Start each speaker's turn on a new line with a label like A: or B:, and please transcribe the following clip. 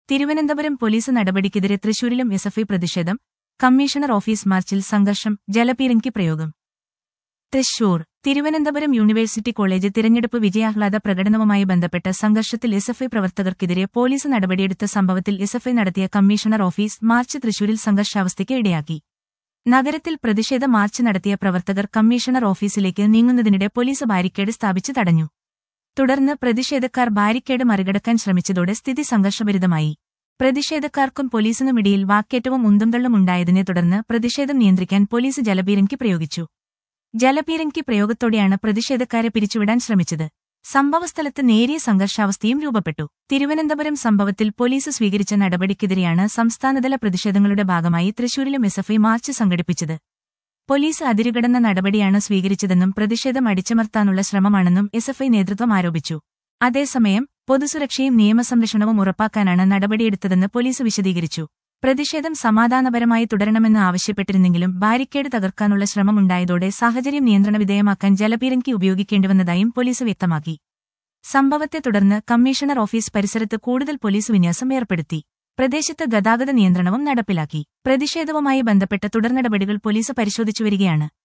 A: Thiruvananthapuram police നടപടിക്കെതിരെ തൃശൂരിലും SFI പ്രതിഷേധം കമ്മീഷണർ ഓഫീസ് മാർച്ചിൽ സംഘർഷം ജലപീരങ്കി പ്രയോഗം തൃശൂർ തിരുവനന്തപുരം യൂണിവേഴ്സിറ്റി കോളേജ് തിരഞ്ഞെടുപ്പ് വിജയാഹ്ലാദ പ്രകടനവുമായി ബന്ധപ്പെട്ട സംഘർഷത്തിൽ എസ്എഫ്ഐ പ്രവർത്തകർക്കെതിരെ പോലീസ് നടപടിയെടുത്ത സംഭവത്തിൽ എസ്എഫ്ഐ നടത്തിയ കമ്മീഷണർ ഓഫീസ് മാർച്ച് തൃശൂരിൽ സംഘർഷാവസ്ഥയ്ക്ക് ഇടയാക്കി നഗരത്തിൽ പ്രതിഷേധ മാർച്ച് നടത്തിയ പ്രവർത്തകർ കമ്മീഷണർ ഓഫീസിലേക്ക് നീങ്ങുന്നതിനിടെ പോലീസ് ബാരിക്കേഡ് സ്ഥാപിച്ച് തടഞ്ഞു തുടർന്ന് പ്രതിഷേധക്കാർ ബാരിക്കേഡ് മറികടക്കാൻ ശ്രമിച്ചതോടെ സ്ഥിതി സംഘർഷഭരിതമായി പ്രതിഷേധക്കാർക്കും പോലീസിനുമിടയിൽ വാക്കേറ്റവും ഉന്തുംതള്ളും ഉണ്ടായതിനെ തുടർന്ന് പ്രതിഷേധം നിയന്ത്രിക്കാൻ പോലീസ് ജലപീരങ്കി പ്രയോഗിച്ചു ജലപീരങ്കി പ്രയോഗത്തോടെയാണ് പ്രതിഷേധക്കാരെ പിരിച്ചുവിടാൻ ശ്രമിച്ചത് സംഭവസ്ഥലത്ത് നേരിയ സംഘർഷാവസ്ഥയും രൂപപ്പെട്ടു തിരുവനന്തപുരം സംഭവത്തിൽ പോലീസ് സ്വീകരിച്ച നടപടിക്കെതിരെയാണ് സംസ്ഥാനതല പ്രതിഷേധങ്ങളുടെ ഭാഗമായി തൃശൂരിലും എസ്എഫ്ഐ മാർച്ച് സംഘടിപ്പിച്ചത് പോലീസ് അതിരുകടന്ന നടപടിയാണ് സ്വീകരിച്ചതെന്നും പ്രതിഷേധം അടിച്ചമർത്താനുള്ള ശ്രമമാണെന്നും എസ്എഫ്ഐ നേതൃത്വം ആരോപിച്ചു അതേസമയം പൊതുസുരക്ഷയും നിയമസംരക്ഷണവും ഉറപ്പാക്കാനാണ് നടപടിയെടുത്തതെന്ന് പോലീസ് വിശദീകരിച്ചു പ്രതിഷേധം സമാധാനപരമായി തുടരണമെന്ന് ആവശ്യപ്പെട്ടിരുന്നെങ്കിലും ബാരിക്കേഡ് തകർക്കാനുള്ള ശ്രമമുണ്ടായതോടെ സാഹചര്യം നിയന്ത്രണവിധേയമാക്കാൻ ജലപീരങ്കി ഉപയോഗിക്കേണ്ടിവന്നതായും പോലീസ് വ്യക്തമാക്കി സംഭവത്തെ തുടർന്ന് കമ്മീഷണർ ഓഫീസ് പരിസരത്ത് കൂടുതൽ പോലീസ് വിന്യാസം ഏർപ്പെടുത്തി പ്രദേശത്ത് ഗതാഗത നിയന്ത്രണവും നടപ്പിലാക്കി പ്രതിഷേധവുമായി ബന്ധപ്പെട്ട തുടർനടപടികൾ പോലീസ് പരിശോധിച്ചുവരികയാണ്